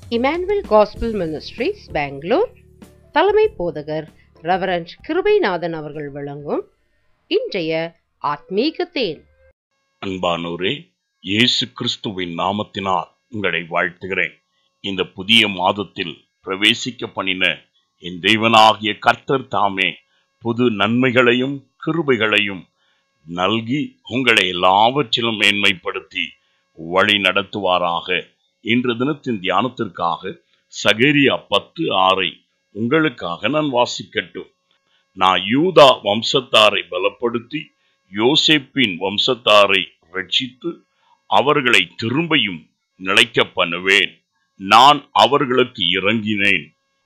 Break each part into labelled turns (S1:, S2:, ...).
S1: Emmanuel gospel ministries Bangalore தலைமை போதகர் reverend Kirubanathan அவர்கள் வழங்கும் இன்றைய ஆத்மீக தேன்
S2: அன்பானோரே இயேசு கிறிஸ்துவின் நாமத்தினால் உங்களை வாழ்த்துகிறேன் இந்த புதிய மாதத்தில் பிரவேசிக்க பண்ணின என் தேவனாகிய கர்த்தர் தாமே புது நன்மைகளையும் கிருபைகளையும் நல்கி உங்களை எல்லாவற்றிலும் மேன்மைப்படுத்தி வழி நடத்துவாராக இன்று தினத்தின் தியானத்திற்காக சகேரியா பத்து ஆறை உங்களுக்காக நான் வாசிக்கட்டும் நான் யூதா வம்சத்தாரை பலப்படுத்தி யோசேப்பின் வம்சத்தாரை ரட்சித்து அவர்களை திரும்பியும் நிலைக்க பண்ணுவேன் நான் அவர்களுக்கு இறங்கினேன்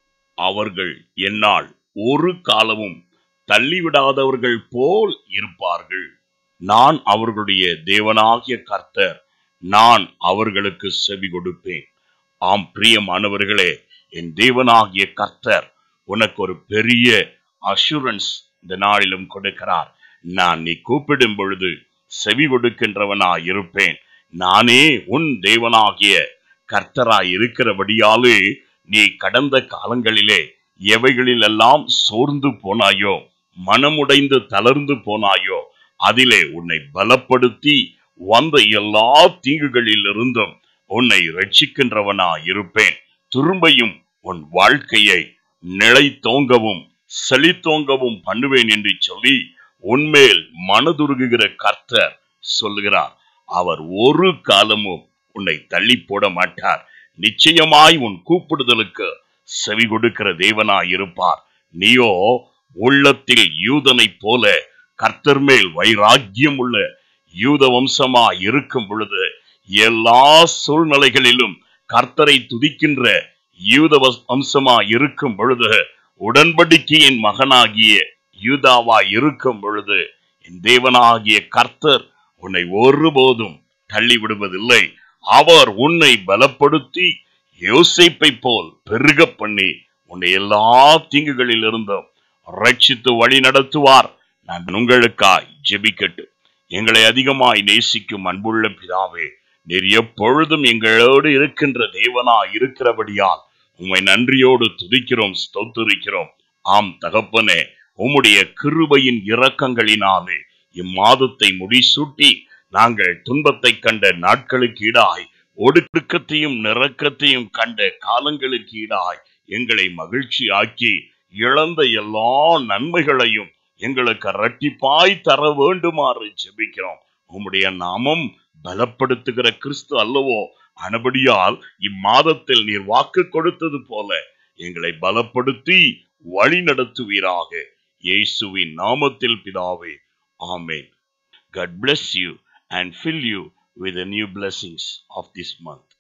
S2: அவர்கள் என்னால் ஒரு காலமும் தள்ளிவிடாதவர்கள் போல் இருப்பார்கள் நான் அவர்களுடைய தேவனாகிய கர்த்தர் நான் அவர்களுக்கு செவி கொடுப்பேன் ஆம் பிரியமானவர்களே என் தேவனாகிய கர்த்தர் உனக்கு ஒரு பெரிய அஷூரன்ஸ் இந்த நாளிலும் கொடுக்கிறார் நான் நீ கூப்பிடும் பொழுது செவி கொடுக்கின்றவனாய் இருப்பேன் நானே உன் தேவனாகிய கர்த்தராய் இருக்கிறபடியாலே நீ கடந்த காலங்களிலே எவைகளிலெல்லாம் சோர்ந்து போனாயோ மனமுடைந்து தளர்ந்து போனாயோ அதிலே உன்னை பலப்படுத்தி வந்த எல்லா தீங்குகளிலிருந்தும் உன்னை ரட்சிக்கின்றவனாய் இருப்பேன் திரும்பியும் உன் வாழ்க்கையை நிலைத்தோங்கவும் செழித்தோங்கவும் பண்ணுவேன் என்று சொல்லி உன்மேல் மனதுருகுகிற கர்த்தர் சொல்லுகிறார் அவர் ஒரு காலமும் உன்னை தள்ளி போட மாட்டார் நிச்சயமாய் உன் கூப்பிடுதலுக்கு செவி கொடுக்கிற தேவனாய் இருப்பார் நீயோ உள்ளத்தில் யூதனைப் போல கர்த்தர் மேல் வைராக்கியம் உள்ள யூத வம்சமா இருக்கும் பொழுது எல்லா சூழ்நிலைகளிலும் கர்த்தரை துதிக்கின்ற யூத வஸ்- வம்சமா இருக்கும் பொழுது உடன்படிக்கையின் மகனாகிய யூதாவா இருக்கும் பொழுது என் தேவனாகிய கர்த்தர் உன்னை ஒருபோதும் தள்ளி விடுவதில்லை அவர் உன்னை பலப்படுத்தி யோசிப்பை போல் பெருக பண்ணி உன்னை எல்லா தீங்குகளில் இருந்தும் ரட்சித்து வழி நடத்துவார் நான் உங்களுக்காய் ஜெபிக்கட்டும் எங்களை அதிகமாய் நேசிக்கும் அன்புள்ள பிதாவே நீர் எப்பொழுதும் எங்களோடு இருக்கின்ற தேவனா இருக்கிறபடியால் உம்மை நன்றியோடு துதிக்கிறோம் ஸ்தோத்திரிக்கிறோம் ஆம் தகப்பனே உம்முடைய கிருபையின் இரக்கங்களினாலே இம்மாதத்தை முடிசூட்டி நாங்கள் துன்பத்தை கண்ட நாட்களுக்கு ஈடாய் ஒடுக்கத்தையும் நிறக்கத்தையும் கண்ட காலங்களுக்கு ஈடாய் எங்களை மகிழ்ச்சி ஆக்கி இழந்த எல்லா நன்மைகளையும் எங்களுக்கு இரட்டிப்பாய் தர வேண்டுமாறு ஜெபிக்கிறோம் உம்முடைய நாமம் பலப்படுத்துகிற கிறிஸ்து அல்லவோ அனபடியால் இம்மாதத்தில் நீர் வாக்கு கொடுத்தது போல எங்களை பலப்படுத்தி வழி நடத்துவீராக இயேசுவின் நாமத்தில் பிதாவே ஆமென் God bless you and fill you with the new blessings of this month.